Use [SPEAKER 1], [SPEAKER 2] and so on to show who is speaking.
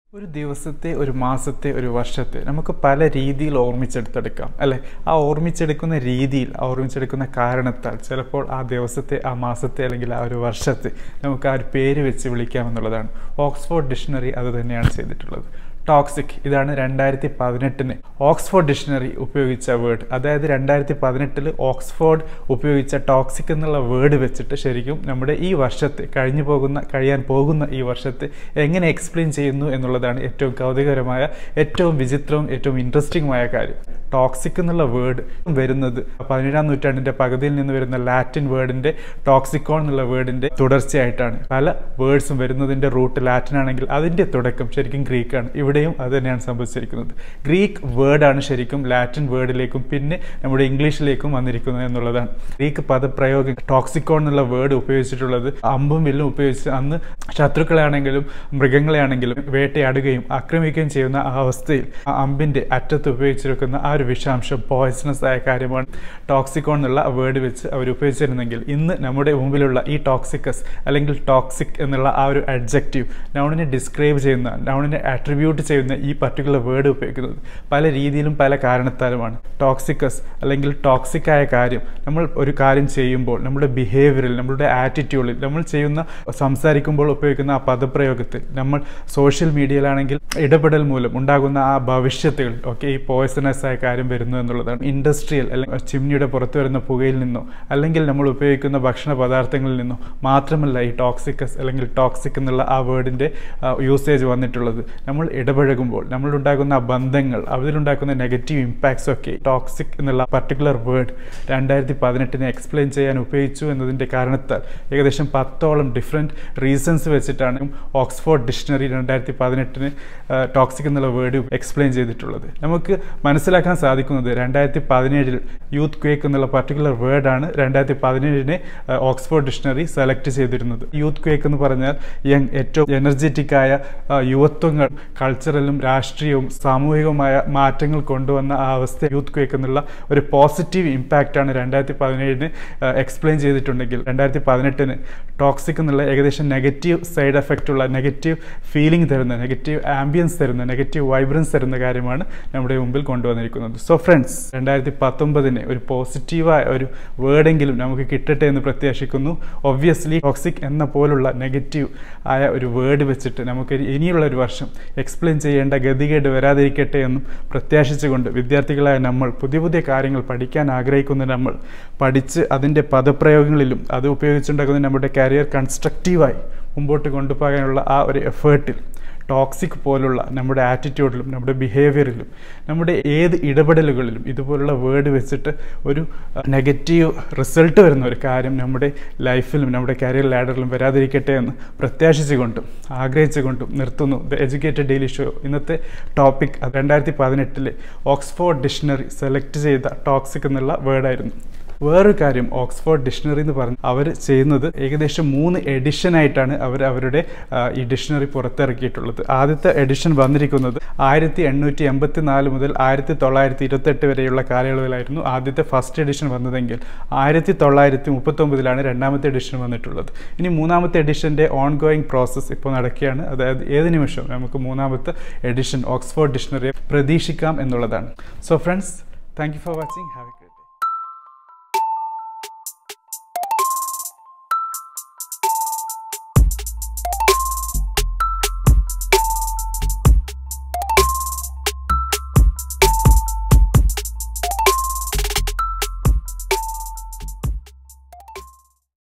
[SPEAKER 1] ഒരു ദിവസത്തെ ഒരു മാസത്തെ ഒരു വർഷത്തെ നമുക്ക് പല രീതിയിൽ ഓർമ്മിച്ചെടുത്തെടുക്കാം അല്ലെ ആ ഓർമ്മിച്ചെടുക്കുന്ന രീതിയിൽ ആ ഓർമ്മിച്ചെടുക്കുന്ന കാരണത്താൽ ചിലപ്പോൾ ആ ദിവസത്തെ ആ മാസത്തെ അല്ലെങ്കിൽ ആ ഒരു വർഷത്തെ നമുക്ക് ആ ഒരു പേര് വെച്ച് വിളിക്കാമെന്നുള്ളതാണ് ഓക്സ്ഫോർഡ് ഡിക്ഷണറി അത് തന്നെയാണ് ചെയ്തിട്ടുള്ളത് ടോക്സിക് ഇതാണ് രണ്ടായിരത്തി പതിനെട്ടിന് ഓക്സ്ഫോർഡ് ഡിക്ഷണറി ഉപയോഗിച്ച വേർഡ് അതായത് രണ്ടായിരത്തി പതിനെട്ടിൽ ഓക്സ്ഫോർഡ് ഉപയോഗിച്ച ടോക്സിക് എന്നുള്ള വേർഡ് വെച്ചിട്ട് ശരിക്കും നമ്മുടെ ഈ വർഷത്തെ കഴിഞ്ഞു പോകുന്ന കഴിയാൻ പോകുന്ന ഈ വർഷത്തെ എങ്ങനെ എക്സ്പ്ലെയിൻ ചെയ്യുന്നു എന്നുള്ളതാണ് ഏറ്റവും കൗതുകകരമായ ഏറ്റവും വിചിത്രവും ഏറ്റവും ഇൻട്രസ്റ്റിംഗുമായ കാര്യം ടോക്സിക് എന്നുള്ള വേർഡ് വരുന്നത് പതിനേഴാം നൂറ്റാണ്ടിന്റെ പകുതിയിൽ നിന്ന് വരുന്ന ലാറ്റിൻ വേർഡിന്റെ ടോക്സിക്കോൺ എന്നുള്ള വേർഡിന്റെ തുടർച്ചയായിട്ടാണ് പല വേർഡ്സും വരുന്നതിന്റെ റൂട്ട് ലാറ്റിൻ ആണെങ്കിൽ അതിന്റെ തുടക്കം ശരിക്കും ഗ്രീക്കാണ് ഇവിടെയും അത് തന്നെയാണ് സംഭവിച്ചിരിക്കുന്നത് ഗ്രീക്ക് വേർഡാണ് ശരിക്കും ലാറ്റിൻ വേർഡിലേക്കും പിന്നെ നമ്മുടെ ഇംഗ്ലീഷിലേക്കും വന്നിരിക്കുന്നത് എന്നുള്ളതാണ് ഗ്രീക്ക് പദപ്രയോഗം ടോക്സിക്കോൺ എന്നുള്ള വേർഡ് ഉപയോഗിച്ചിട്ടുള്ളത് അമ്പും വില്ലും ഉപയോഗിച്ച് അന്ന് ശത്രുക്കളെയാണെങ്കിലും മൃഗങ്ങളെയാണെങ്കിലും വേട്ടയാടുകയും ആക്രമിക്കുകയും ചെയ്യുന്ന ആ അവസ്ഥയിൽ ആ അമ്പിന്റെ അറ്റത്ത് ഉപയോഗിച്ചിരിക്കുന്ന ആ ഒരു വിഷാംശം പോയ്സണസ് ആയ കാര്യമാണ് ടോക്സിക്കോൺ എന്നുള്ള വേർഡ് വെച്ച് അവർ ഉപയോഗിച്ചിരുന്നെങ്കിൽ ഇന്ന് നമ്മുടെ മുമ്പിലുള്ള ഈ ടോക്സിക്കസ് അല്ലെങ്കിൽ ടോക്സിക് എന്നുള്ള ആ ഒരു അഡ്ജക്റ്റീവ് നൗണിനെ ഡിസ്ക്രൈബ് ചെയ്യുന്ന നൗണിനെ ആട്രിബ്യൂട്ട് ചെയ്യുന്ന ഈ പർട്ടിക്കുലർ വേർഡ് ഉപയോഗിക്കുന്നത് പല രീതിയിലും പല കാരണത്താലുമാണ് ടോക്സിക്കസ് അല്ലെങ്കിൽ ടോക്സിക് ആയ കാര്യം നമ്മൾ ഒരു കാര്യം ചെയ്യുമ്പോൾ നമ്മുടെ ബിഹേവിയറിൽ നമ്മളുടെ ആറ്റിറ്റ്യൂഡിൽ നമ്മൾ ചെയ്യുന്ന സംസാരിക്കുമ്പോൾ ഉപയോഗിക്കുന്ന ആ പദപ്രയോഗത്തിൽ നമ്മൾ സോഷ്യൽ മീഡിയയിലാണെങ്കിൽ ഇടപെടൽ മൂലം ഉണ്ടാകുന്ന ആ ഭവിഷ്യത്തുകൾ ഒക്കെ ഈ പോയ്സണസ് ആയ കാര്യം വരുന്നു എന്നുള്ളതാണ് ഇൻഡസ്ട്രിയൽ അല്ലെങ്കിൽ ചിമ്നിയുടെ പുറത്തു വരുന്ന പുകയിൽ നിന്നോ അല്ലെങ്കിൽ നമ്മൾ ഉപയോഗിക്കുന്ന ഭക്ഷണ പദാർത്ഥങ്ങളിൽ നിന്നോ മാത്രമല്ല ഈ ടോക്സിക്കസ് അല്ലെങ്കിൽ ടോക്സിക് എന്നുള്ള ആ വേർഡിൻ്റെ യൂസേജ് വന്നിട്ടുള്ളത് നമ്മൾ ഇടപഴകുമ്പോൾ നമ്മളുണ്ടാകുന്ന ആ ബന്ധങ്ങൾ അതിലുണ്ടാക്കുന്ന നെഗറ്റീവ് ഇമ്പാക്ട്സ് ഒക്കെ ടോക്സിക് എന്നുള്ള പർട്ടിക്കുലർ വേർഡ് രണ്ടായിരത്തി പതിനെട്ടിനെ എക്സ്പ്ലെയിൻ ചെയ്യാൻ ഉപയോഗിച്ചു എന്നതിൻ്റെ കാരണത്താൽ ഏകദേശം പത്തോളം ഡിഫറെൻറ്റ് റീസൺസ് വെച്ചിട്ടാണ് ഓക്സ്ഫോർഡ് ഡിക്ഷണറി രണ്ടായിരത്തി പതിനെട്ടിന് ടോക്സിക് എന്നുള്ള വേർഡ് എക്സ്പ്ലെയിൻ ചെയ്തിട്ടുള്ളത് നമുക്ക് മനസ്സിലാക്കാൻ സാധിക്കുന്നത് രണ്ടായിരത്തി പതിനേഴിൽ യൂത്ത് ക്വേക്ക് എന്നുള്ള പർട്ടിക്കുലർ വേർഡാണ് രണ്ടായിരത്തി പതിനേഴിനെ ഓക്സ്ഫോർഡ് ഡിക്ഷണറി സെലക്ട് ചെയ്തിരുന്നത് യൂത്ത് ക്വേക്ക് എന്ന് പറഞ്ഞാൽ യങ് ഏറ്റവും എനർജറ്റിക് ആയ യുവത്വങ്ങൾ കൾച്ചറലും രാഷ്ട്രീയവും സാമൂഹികവുമായ മാറ്റങ്ങൾ കൊണ്ടുവന്ന ആ അവസ്ഥ യൂത്ത് ക്വേക്ക് എന്നുള്ള ഒരു പോസിറ്റീവ് ഇമ്പാക്റ്റ് ആണ് രണ്ടായിരത്തി പതിനേഴിന് എക്സ്പ്ലെയിൻ ചെയ്തിട്ടുണ്ടെങ്കിൽ രണ്ടായിരത്തി പതിനെട്ടിന് ടോക്സിക് എന്നുള്ള ഏകദേശം നെഗറ്റീവ് സൈഡ് എഫക്റ്റ് ഉള്ള നെഗറ്റീവ് ഫീലിംഗ് തരുന്ന നെഗറ്റീവ് ആംബിയൻസ് തരുന്ന നെഗറ്റീവ് വൈബ്രൻസ് തരുന്ന കാര്യമാണ് നമ്മുടെ മുമ്പിൽ കൊണ്ടുവന്നിരിക്കുന്നത് സോ ഫ്രണ്ട്സ് രണ്ടായിരത്തി പത്തൊമ്പതിന് ഒരു പോസിറ്റീവായ ഒരു വേർഡെങ്കിലും നമുക്ക് കിട്ടട്ടെ എന്ന് പ്രത്യാശിക്കുന്നു ഒബ്വിയസ്ലി ടോക്സിക് എന്ന പോലുള്ള നെഗറ്റീവ് ആയ ഒരു വേർഡ് വെച്ചിട്ട് നമുക്ക് ഇനിയുള്ള ഒരു വർഷം എക്സ്പ്ലെയിൻ ചെയ്യേണ്ട ഗതികേട് വരാതിരിക്കട്ടെ എന്നും പ്രത്യാശിച്ചുകൊണ്ട് വിദ്യാർത്ഥികളായ നമ്മൾ പുതിയ പുതിയ കാര്യങ്ങൾ പഠിക്കാൻ ആഗ്രഹിക്കുന്ന നമ്മൾ പഠിച്ച് അതിൻ്റെ പദപ്രയോഗങ്ങളിലും അത് ഉപയോഗിച്ചുണ്ടാക്കുന്ന നമ്മുടെ കരിയർ കൺസ്ട്രക്റ്റീവായി മുമ്പോട്ട് കൊണ്ടുപോകാനുള്ള ആ ഒരു എഫേർട്ടിൽ ടോക്സിക് പോലുള്ള നമ്മുടെ ആറ്റിറ്റ്യൂഡിലും നമ്മുടെ ബിഹേവിയറിലും നമ്മുടെ ഏത് ഇടപെടലുകളിലും ഇതുപോലുള്ള വേർഡ് വെച്ചിട്ട് ഒരു നെഗറ്റീവ് റിസൾട്ട് വരുന്ന ഒരു കാര്യം നമ്മുടെ ലൈഫിലും നമ്മുടെ കരിയർ ലാഡറിലും വരാതിരിക്കട്ടെ എന്ന് പ്രത്യാശിച്ചുകൊണ്ടും ആഗ്രഹിച്ചുകൊണ്ടും നിർത്തുന്നു ദ എഡ്യൂക്കേറ്റഡ് ഡെയിലി ഷോ ഇന്നത്തെ ടോപ്പിക് രണ്ടായിരത്തി പതിനെട്ടിലെ ഓക്സ്ഫോർഡ് ഡിക്ഷണറി സെലക്ട് ചെയ്ത ടോക്സിക് എന്നുള്ള വേർഡായിരുന്നു വേറൊരു കാര്യം ഓക്സ്ഫോർഡ് ഡിക്ഷണറി എന്ന് പറഞ്ഞ് അവർ ചെയ്യുന്നത് ഏകദേശം മൂന്ന് എഡിഷൻ ആയിട്ടാണ് അവർ അവരുടെ ഈ ഡിക്ഷണറി പുറത്തിറക്കിയിട്ടുള്ളത് ആദ്യത്തെ എഡിഷൻ വന്നിരിക്കുന്നത് ആയിരത്തി എണ്ണൂറ്റി എൺപത്തി നാല് മുതൽ ആയിരത്തി തൊള്ളായിരത്തി ഇരുപത്തെട്ട് വരെയുള്ള കാലയളവിലായിരുന്നു ആദ്യത്തെ ഫസ്റ്റ് എഡിഷൻ വന്നതെങ്കിൽ ആയിരത്തി തൊള്ളായിരത്തി മുപ്പത്തൊമ്പതിലാണ് രണ്ടാമത്തെ എഡിഷൻ വന്നിട്ടുള്ളത് ഇനി മൂന്നാമത്തെ എഡിഷൻ്റെ ഓൺ ഗോയിങ് പ്രോസസ്സ് ഇപ്പോൾ നടക്കുകയാണ് അതായത് ഏത് നിമിഷം നമുക്ക് മൂന്നാമത്തെ എഡിഷൻ ഓക്സ്ഫോർഡ് ഡിക്ഷണറി പ്രതീക്ഷിക്കാം എന്നുള്ളതാണ് so friends thank you for watching have